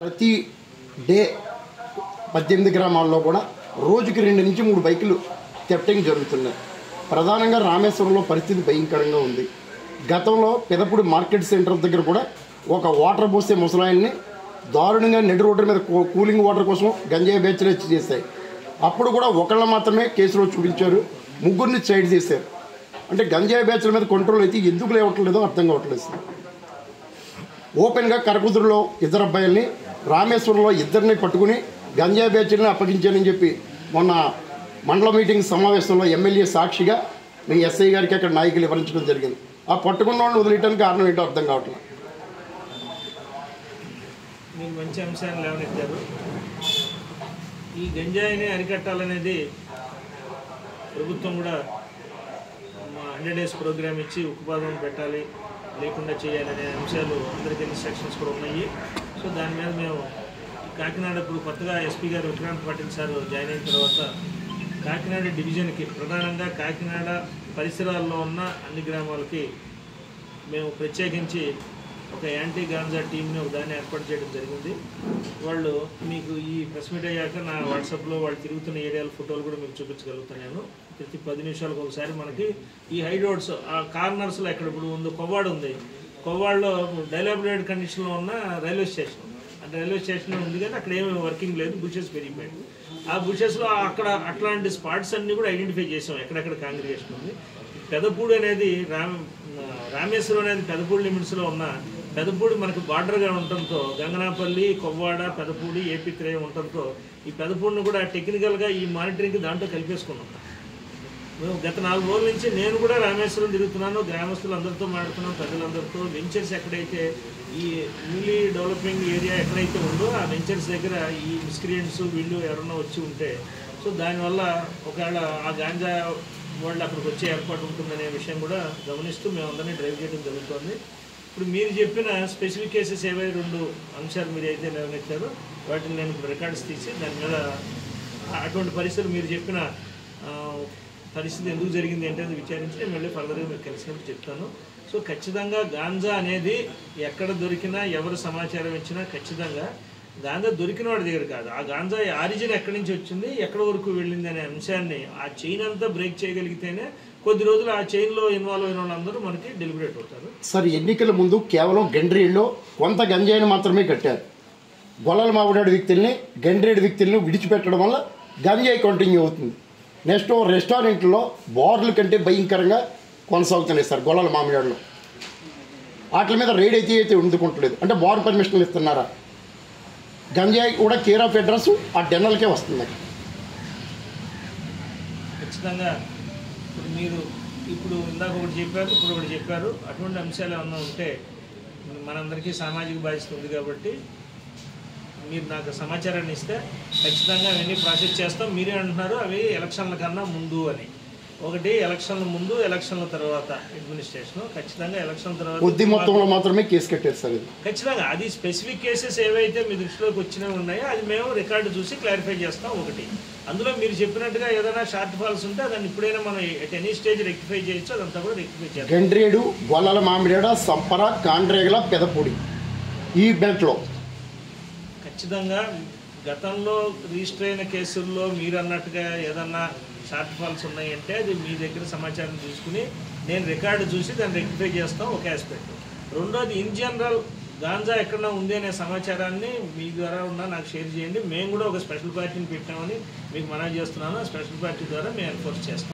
ప్రతి డే పద్దెనిమిది గ్రామాల్లో కూడా రోజుకి రెండు నుంచి మూడు బైకులు థెఫ్టింగ్ జరుగుతున్నాయి ప్రధానంగా రామేశ్వరంలో పరిస్థితి భయంకరంగా ఉంది గతంలో పెదపూడి మార్కెట్ సెంటర్ దగ్గర కూడా ఒక వాటర్ పోసే ముసలాయన్ని దారుణంగా నెడి రోడ్డు మీద కూ- కూలింగ్ వాటర్ కోసం గంజాయి బ్యాచ్లు వచ్చి చేశాయి అప్పుడు కూడా ఒకళ్ళ మాత్రమే కేసులో చూపించారు ముగ్గురిని సైడ్ చేశారు అంటే గంజాయి బ్యాచ్ల మీద కంట్రోల్ అయితే ఎందుకు లేవట్లేదో అర్థం కావట్లేదు సార్ ఓపెన్గా కరకుదురులో ఇద్దరు అబ్బాయిల్ని రామేశ్వరంలో ఇద్దరిని పట్టుకుని గంజాయి బ్యాచ్ని అప్పగించానని చెప్పి మొన్న మండల మీటింగ్ సమావేశంలో ఎమ్మెల్యే సాక్షిగా మీ ఎస్ఐ గారికి అక్కడ నాయకులు వివరించడం జరిగింది ఆ పట్టుకున్న వాళ్ళని వదిలేయడానికి కారణం ఏంటో అర్థం కావట్లేదు మీరు మంచి అంశాన్ని లేవనెత్తారు ఈ గంజాయిని అరికట్టాలనేది ప్రభుత్వం కూడా మా హండ్రెడ్ డేస్ ప్రోగ్రామ్ ఇచ్చి ఉక్కుపాదం పెట్టాలి లేకుండా చేయాలనే అంశాలు అందరికీ ఇన్స్ట్రక్షన్స్ కూడా ఉన్నాయి సో దాని మీద మేము కాకినాడ ఇప్పుడు కొత్తగా ఎస్పీ గారు విక్రాంత్ పాటిల్ సార్ జాయిన్ అయిన తర్వాత కాకినాడ డివిజన్కి ప్రధానంగా కాకినాడ పరిసరాల్లో ఉన్న అన్ని గ్రామాలకి మేము ప్రత్యేకించి ఒక యాంటీ గాంజా టీంని ఒక దాన్ని ఏర్పాటు చేయడం జరిగింది వాళ్ళు మీకు ఈ ప్రెస్ మీట్ అయ్యాక నా వాట్సాప్లో వాళ్ళు తిరుగుతున్న ఏరియాల ఫోటోలు కూడా మీకు చూపించగలుగుతున్నాను ప్రతి పది నిమిషాలకు ఒకసారి మనకి ఈ హై రోడ్స్ ఆ కార్నర్స్లో ఎక్కడ ఇప్పుడు ఉందో కొవ్వాడు ఉంది కొవ్వాడలో డైలాబులేటెడ్ కండిషన్లో ఉన్న రైల్వే స్టేషన్ ఆ రైల్వే స్టేషన్ ఉంది కానీ అక్కడ ఏమీ వర్కింగ్ లేదు బుషెస్ పెరిగిపోయింది ఆ బుషెస్లో అక్కడ అట్లాంటి స్పాట్స్ అన్ని కూడా ఐడెంటిఫై చేసాం ఎక్కడెక్కడ కాంగ్రిగేషన్ ఉంది పెదపూడి అనేది రామ్ రామేశ్వరం అనేది పెదపూడి లిమిట్స్లో ఉన్న పెదపూడి మనకు బార్డర్గా ఉండటంతో గంగనాపల్లి కొవ్వాడ పెదపూడి ఏపీ త్రయం ఉండటంతో ఈ పెదపూడిని కూడా టెక్నికల్గా ఈ మానిటరింగ్కి దాంట్లో కలిపేసుకున్నాం మేము గత నాలుగు రోజుల నుంచి నేను కూడా రామేశ్వరం తిరుగుతున్నాను గ్రామస్తులందరితో మాట్లాడుతున్నాను ప్రజలందరితో వెంచర్స్ ఎక్కడైతే ఈ న్యూలీ డెవలపింగ్ ఏరియా ఎక్కడైతే ఉందో ఆ వెంచర్స్ దగ్గర ఈ మిస్క్రియంట్స్ వీళ్ళు ఎవరన్నా వచ్చి ఉంటే సో దానివల్ల ఒకవేళ ఆ గాంజా వాళ్ళు అక్కడికి వచ్చే ఏర్పాటు ఉంటుందనే విషయం కూడా గమనిస్తూ మేము అందరినీ డ్రైవ్ చేయడం జరుగుతుంది ఇప్పుడు మీరు చెప్పిన స్పెసిఫిక్ కేసెస్ ఏవై రెండు అంశాలు మీరు అయితే లేవనెత్తారో వాటిని నేను ఇప్పుడు రికార్డ్స్ తీసి దాని మీద అటువంటి పరిస్థితులు మీరు చెప్పిన ఆ, పరిస్థితి ఎందుకు జరిగింది అంటే అది విచారించి నేను మళ్ళీ ఫర్దర్గా మీకు కలిసినప్పుడు చెప్తాను సో ఖచ్చితంగా గాంజా అనేది ఎక్కడ దొరికినా ఎవరు సమాచారం ఇచ్చినా ఖచ్చితంగా గాంజా దొరికిన వాడి దగ్గర కాదు ఆ గాంజా ఆరిజిన్ ఎక్కడి నుంచి వచ్చింది ఎక్కడ వరకు వెళ్ళింది అనే అంశాన్ని ఆ చైన్ అంతా బ్రేక్ చేయగలిగితేనే కొద్ది రోజులు ఆ చైన్లో ఇన్వాల్వ్ అయిన వాళ్ళందరూ మనకి డెలిబరేట్ అవుతారు సార్ ఎన్నికల ముందు కేవలం గండ్రేడ్లో కొంత గంజాయిని మాత్రమే కట్టారు గొల్లల మామిడాడు వ్యక్తుల్ని గండ్రేడు వ్యక్తుల్ని విడిచిపెట్టడం వల్ల గంజాయి కంటిన్యూ అవుతుంది నెక్స్ట్ రెస్టారెంట్లో బార్ల కంటే భయంకరంగా కొనసాగుతున్నాయి సార్ గొల్లల మామిడాడులో వాటి మీద రేడ్ అయితే అయితే ఉండుకుంటలేదు అంటే బార్ పర్మిషన్లు ఇస్తున్నారా గంజాయి కూడా కేర్ ఆఫ్ అడ్రస్ ఆ డెన్నల్కే వస్తుంది ఖచ్చితంగా ఇప్పుడు మీరు ఇప్పుడు ఇందాక ఒకటి చెప్పారు ఇప్పుడు ఒకటి చెప్పారు అటువంటి అంశాలు ఏమన్నా ఉంటే మనందరికీ సామాజిక బాధ్యత ఉంది కాబట్టి మీరు నాకు సమాచారాన్ని ఇస్తే ఖచ్చితంగా అవన్నీ ప్రాసెస్ చేస్తాం మీరే అంటున్నారు అవి ఎలక్షన్ల కన్నా ముందు అని ఒకటి ఎలక్షన్ల ముందు ఎలక్షన్ల తర్వాత అడ్మినిస్ట్రేషన్ ఖచ్చితంగా ఎలక్షన్ తర్వాత కొద్ది మొత్తంలో మాత్రమే కేసు కట్టారు సార్ ఇది ఖచ్చితంగా అది స్పెసిఫిక్ కేసెస్ ఏవైతే మీ దృష్టిలోకి వచ్చినవి ఉన్నాయో అది మేము రికార్డు చూసి క్లారిఫై చేస్తాం ఒకటి అందులో మీరు చెప్పినట్టుగా ఏదైనా షార్ట్ ఫాల్స్ ఉంటే దాన్ని ఇప్పుడైనా మనం ఎట్ ఎనీ స్టేజ్ రెక్టిఫై చేయొచ్చు అదంతా కూడా రెక్టిఫై చేస్తాం గండ్రేడు గొల్లల మామిడాడ సంపర కాండ్రేగల పెదపూడి ఈ బెల్ట్లో ఖచ్చితంగా గతంలో రిజిస్టర్ అయిన కేసుల్లో మీరు అన్నట్టుగా ఏదన్నా షార్ట్ ఫాల్స్ ఉన్నాయంటే అది మీ దగ్గర సమాచారం తీసుకుని నేను రికార్డు చూసి దాన్ని రెక్టిఫై చేస్తాం ఒక ఆస్పెక్ట్ రెండోది ఇన్ జనరల్ గాంజా ఎక్కడ ఉంది అనే సమాచారాన్ని మీ ద్వారా ఉన్న నాకు షేర్ చేయండి మేము కూడా ఒక స్పెషల్ పార్టీని పెట్టామని మీకు మనవి చేస్తున్నాను ఆ స్పెషల్ పార్టీ ద్వారా మేము ఎన్ఫోర్స్ చేస్తాం